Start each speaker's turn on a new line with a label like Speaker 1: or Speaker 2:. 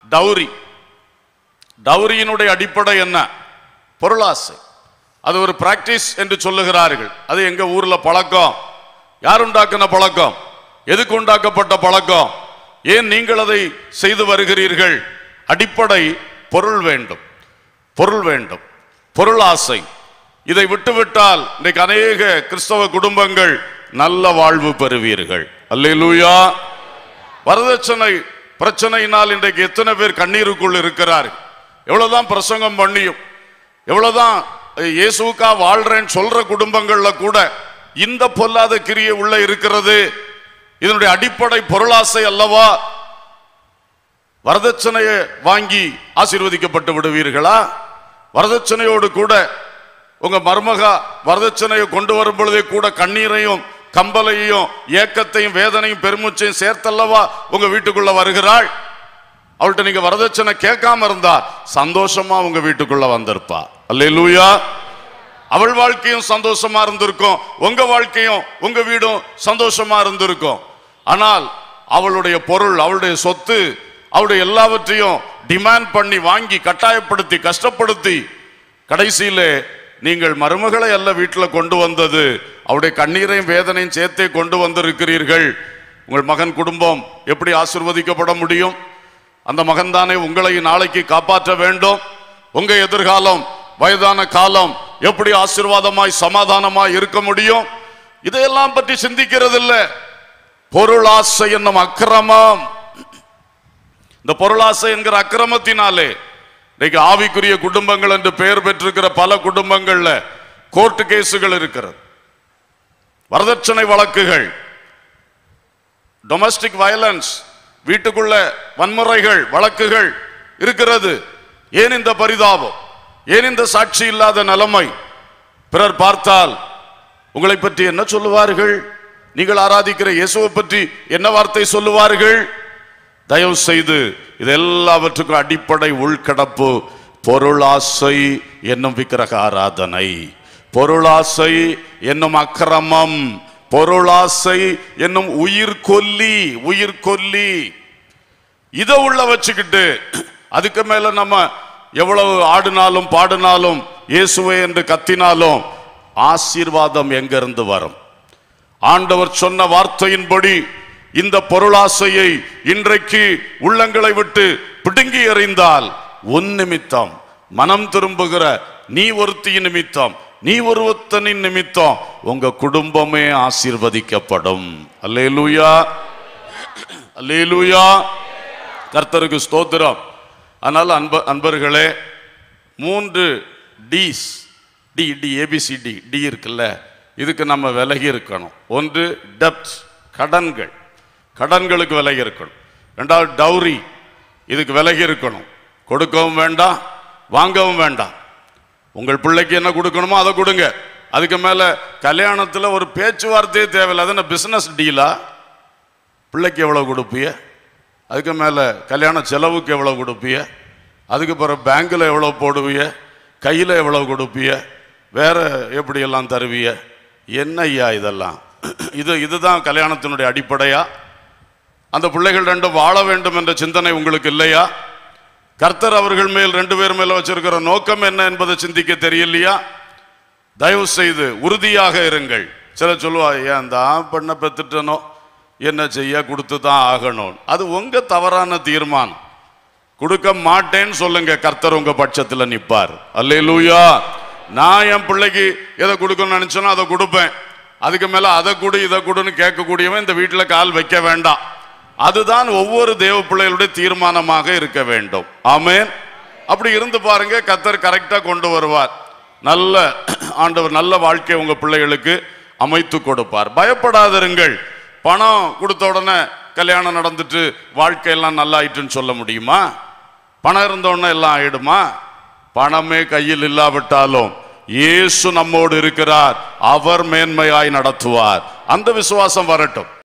Speaker 1: dowry டௌரியினுடைய அடிப்படை என்ன பொருளாசை அது ஒரு பிராக்டிஸ் என்று சொல்லுகிறார்கள் அது எங்க ஊர்ல பழக்கம் யார் உண்டாக்கின பழக்கம் எதுக்கு உண்டாக்கப்பட்ட பழக்கம் ஏன் நீங்கள் அதை செய்து வருகிறீர்கள் அடிப்படை பொருள் வேண்டும் பொருள் வேண்டும் பொருள் ஆசை இதை விட்டுவிட்டால் இன்றைக்கு அநேக கிறிஸ்தவ குடும்பங்கள் நல்ல வாழ்வு பெறுவீர்கள் அல்லேலூயா வரதட்சணை பிரச்சனையினால் இன்றைக்கு எத்தனை பேர் கண்ணீருக்குள் இருக்கிறார்கள் எவ்வளவுதான் பிரசங்கம் பண்ணியும் எவ்வளவுதான் இயேசுக்கா வாழ்றேன்னு சொல்ற குடும்பங்கள்ல கூட இந்த பொல்லாத கிரியை உள்ள இருக்கிறது இதனுடைய அடிப்படை பொருளாசை அல்லவா வரதட்சணையை வாங்கி ஆசீர்வதிக்கப்பட்டு விடுவீர்களா வரதட்சணையோடு கூட உங்க மருமகா வரதட்சணையை கொண்டு வரும் பொழுதே கூட கண்ணீரையும் கம்பலையும் ஏக்கத்தையும் வேதனையும் பெருமூச்சையும் சேர்த்தல்லவா உங்க வீட்டுக்குள்ள வருகிறாள் அவள்கிட்ட நீங்க வரதட்சணை கேட்காம இருந்தா சந்தோஷமா உங்க வீட்டுக்குள்ள வந்திருப்பா அல்லேலூயா அவள் வாழ்க்கையும் சந்தோஷமா இருந்திருக்கும் உங்க வாழ்க்கையும் உங்க வீடும் சந்தோஷமா இருந்திருக்கும் ஆனால் அவளுடைய பொருள் அவளுடைய சொத்து அவளுடைய எல்லாவற்றையும் டிமாண்ட் பண்ணி வாங்கி கட்டாயப்படுத்தி கஷ்டப்படுத்தி கடைசியிலே நீங்கள் மருமகளை அல்ல வீட்டில் கொண்டு வந்தது அவருடைய கண்ணீரையும் வேதனையும் சேர்த்தே கொண்டு வந்திருக்கிறீர்கள் உங்கள் மகன் குடும்பம் எப்படி ஆசிர்வதிக்கப்பட முடியும் அந்த மகன்தானே உங்களை நாளைக்கு காப்பாற்ற வேண்டும் உங்க எதிர்காலம் வயதான காலம் எப்படி ஆசீர்வாதமாய் சமாதானமாய் இருக்க முடியும் இதையெல்லாம் பற்றி சிந்திக்கிறது இல்ல பொருளாசை என்னும் அக்கிரமம் இந்த பொருளாசை என்கிற அக்கிரமத்தினாலே இன்னைக்கு ஆவிக்குரிய குடும்பங்கள் என்று பெயர் பெற்றிருக்கிற பல குடும்பங்கள்ல கோர்ட்டு கேசுகள் இருக்கிறது வரதட்சணை வழக்குகள் டொமஸ்டிக் வயலன்ஸ் வீட்டுக்குள்ள வன்முறைகள் வழக்குகள் இருக்கிறது ஏன் இந்த பரிதாபம் ஏன் இந்த சாட்சி இல்லாத நிலைமை பிறர் பார்த்தால் உங்களை பற்றி என்ன சொல்லுவார்கள் நீங்கள் ஆராதிக்கிற இயேசுவை பற்றி என்ன வார்த்தை சொல்லுவார்கள் தயவு செய்து இது எல்லாவற்றுக்கும் அடிப்படை உள்கடப்பு பொருளாசை என்னும் விக்கிரக ஆராதனை பொருளாசை என்னும் அக்கிரமம் பொருளாசை என்னும் உயிர் கொல்லி உயிர் கொல்லி இதை உள்ள வச்சுக்கிட்டு அதுக்கு மேல நம்ம எவ்வளவு ஆடினாலும் பாடினாலும் இயேசுவே என்று கத்தினாலும் ஆசீர்வாதம் எங்கிருந்து வரும் ஆண்டவர் சொன்ன வார்த்தையின்படி இந்த பொருளாசையை இன்றைக்கு உள்ளங்களை விட்டு பிடுங்கி எறிந்தால் உன் நிமித்தம் மனம் திரும்புகிற நீ ஒருத்தியின் நிமித்தம் நீ ஒருவத்தனின் நிமித்தம் உங்க குடும்பமே ஆசீர்வதிக்கப்படும் அல்லேலூயா அல்லேலூயா கர்த்தருக்கு ஸ்தோத்திரம் அதனால அன்ப அன்பர்களே மூன்று D's D D A B C D D இருக்குல்ல இதுக்கு நம்ம விலகி இருக்கணும் ஒன்று டெப்ட் கடன்கள் கடன்களுக்கு விலகி இருக்கணும் ரெண்டாவது டௌரி இதுக்கு விலகி இருக்கணும் கொடுக்கவும் வேண்டாம் வாங்கவும் வேண்டாம் உங்கள் பிள்ளைக்கு என்ன கொடுக்கணுமோ அதை கொடுங்க அதுக்கு மேல கல்யாணத்துல ஒரு பேச்சுவார்த்தையே தேவையில்லை அது என்ன பிசினஸ் டீலா பிள்ளைக்கு எவ்வளவு கொடுப்பிய அதுக்கு மேல கல்யாண செலவுக்கு எவ்வளவு கொடுப்பிய அதுக்கு பிறகு பேங்க்ல எவ்வளவு போடுவிய கையில எவ்வளவு கொடுப்பிய வேற எப்படி எல்லாம் தருவிய என்ன ஐயா இதெல்லாம் இது இதுதான் கல்யாணத்தினுடைய அடிப்படையா அந்த பிள்ளைகள் ரெண்டும் வாழ வேண்டும் என்ற சிந்தனை உங்களுக்கு இல்லையா கர்த்தர் அவர்கள் மேல் ரெண்டு பேர் மேல வச்சிருக்கிற நோக்கம் என்ன என்பதை சிந்திக்க தெரியலையா தயவு செய்து உறுதியாக இருங்கள் சிலர் சொல்லுவா ஏன் தான் பண்ண பெத்துட்டனோ என்ன செய்ய கொடுத்து தான் ஆகணும் அது உங்க தவறான தீர்மானம் கொடுக்க மாட்டேன்னு சொல்லுங்க கர்த்தர் உங்க பட்சத்துல நிப்பார் அல்லேலூயா நான் என் பிள்ளைக்கு எதை கொடுக்கணும்னு நினைச்சேனோ அதை கொடுப்பேன் அதுக்கு மேல அதை கொடு இதை கொடுன்னு கேட்கக்கூடியவன் இந்த வீட்டுல கால் வைக்க வேண்டாம் அதுதான் ஒவ்வொரு தேவ பிள்ளைகளுடைய தீர்மானமாக இருக்க வேண்டும் ஆமென் அப்படி இருந்து பாருங்க கத்தர் கரெக்டா கொண்டு வருவார் நல்ல ஆண்டவர் நல்ல வாழ்க்கை உங்க பிள்ளைகளுக்கு அமைத்து கொடுப்பார் பயப்படாதிருங்கள் பணம் கொடுத்த உடனே கல்யாணம் நடந்துட்டு வாழ்க்கையெல்லாம் நல்லா ஆயிட்டுன்னு சொல்ல முடியுமா பணம் இருந்த உடனே எல்லாம் ஆயிடுமா பணமே கையில் இல்லாவிட்டாலும் இயேசு நம்மோடு இருக்கிறார் அவர் மேன்மையாய் நடத்துவார் அந்த விசுவாசம் வரட்டும்